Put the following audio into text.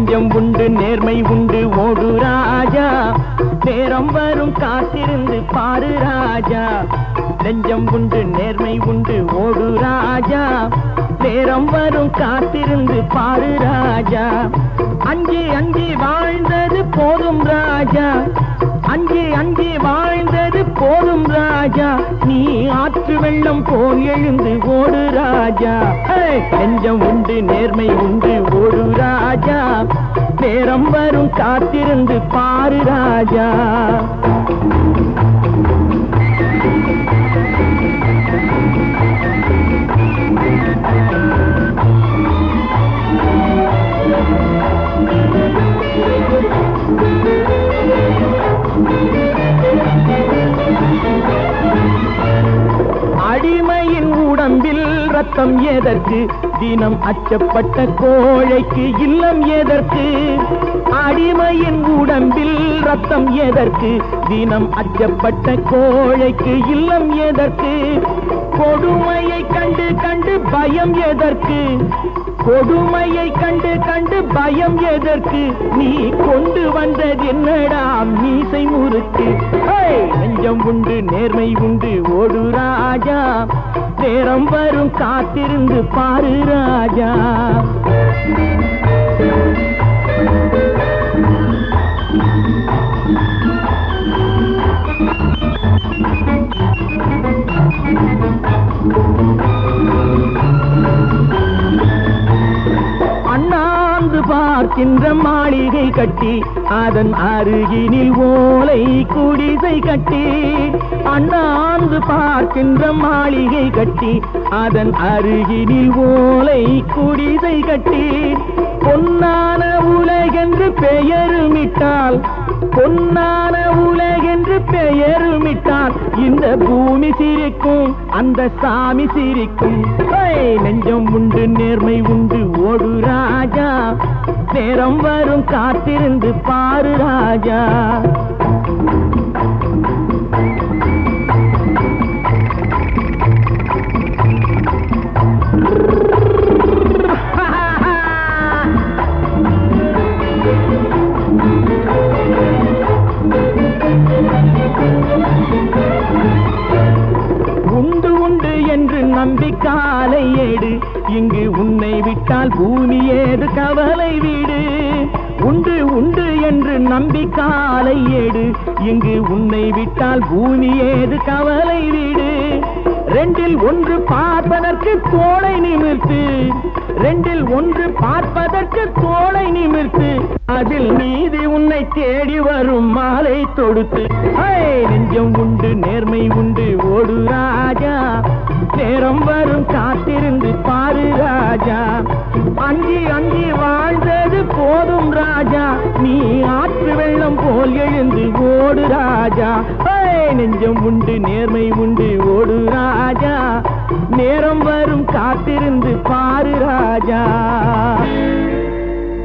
நெஞ்சம் உண்டு நேர்மை உண்டு ஓடு ராஜா நேரம் வரும் காத்திருந்து பாரு ராஜா நெஞ்சம் உண்டு நேர்மை உண்டு ஓடு ராஜா நேரம் வரும் காத்திருந்து பாரு ராஜா அஞ்சு அஞ்சு வாழ்ந்தது போதும் ராஜா அஞ்சு அஞ்சு வாழ்ந்தது போதும் ராஜா நீ ஆற்று வெள்ளம் போல் எழுந்து ஓடு ராஜா ஏய், நெஞ்சம் உண்டு நேர்மை உண்டு ஓடு ராஜா நேரம் வரும் காத்திருந்து பாரு ராஜா அடிமையின் உடம்பில் ரத்தம் எதற்கு தினம் அச்சப்பட்ட கோழைக்கு இல்லம் எதற்கு அடிமையின் உடம்பில் ரத்தம் எதற்கு தினம் அச்சப்பட்ட கோழைக்கு இல்லம் எதற்கு கொடுமையை கண்டு கண்டு பயம் எதற்கு கொடுமையை கண்டு கண்டு பயம் எதற்கு நீ கொண்டு வந்தது என்னடா மீசை முறுக்கு ஹேய்! நெஞ்சம் உண்டு நேர்மை உண்டு ஓடு ராஜா நேரம் வரும் காத்திருந்து பாரு ராஜா அண்ணாந்து பார்க்கின்ற மாளிகை கட்டி அதன் அருகினில் ஓலை குடிசை கட்டி அண்ணாந்து பார்க்கின்ற மாளிகை கட்டி அதன் அருகினில் ஓலை குடிசை கட்டி பொன்னான உலகென்று பெயருமிட்டால் பொன்னான உலகென்று பெயருமிட்டால் இந்த பூமி சிரிக்கும் அந்த சாமி சிரிக்கும் ஹேய்! நெஞ்சம் உண்டு நேர்மை உண்டு ஓடு ராஜா நேரம் வரும் காத்திருந்து பாரு ராஜா உண்டு உண்டு என்று நம்பி காலை ஏடு இங்கு உன்னை விட்டால் பூமி ஏது கவலை வீடு உண்டு உண்டு என்று நம்பி காலை ஏடு இங்கு உன்னை விட்டால் பூமி ஏது கவலை வீடு ரெண்டில் ஒன்று பார்ப்பதற்கு தோளை நிமிர்த்து ரெண்டில் ஒன்று பார்ப்பதற்கு தோளை நிமிர்த்து அதில் நீதி உன்னை தேடி வரும் மாலை தொடுத்து ஹே! நெஞ்சம் உண்டு நேர்மை உண்டு ஓடு ராஜா நேரம் வரும் காத்திருந்து பாரு ராஜா அஞ்சி அஞ்சி வாழ்ந்தது போதும் ராஜா நீ ஆற்று வெள்ளம் போல் எழுந்து ஓடு ராஜா ஹே! நெஞ்சம் உண்டு நேர்மை உண்டு ஓடு ராஜா நேரம் வரும் காத்திருந்து பாரு ராஜா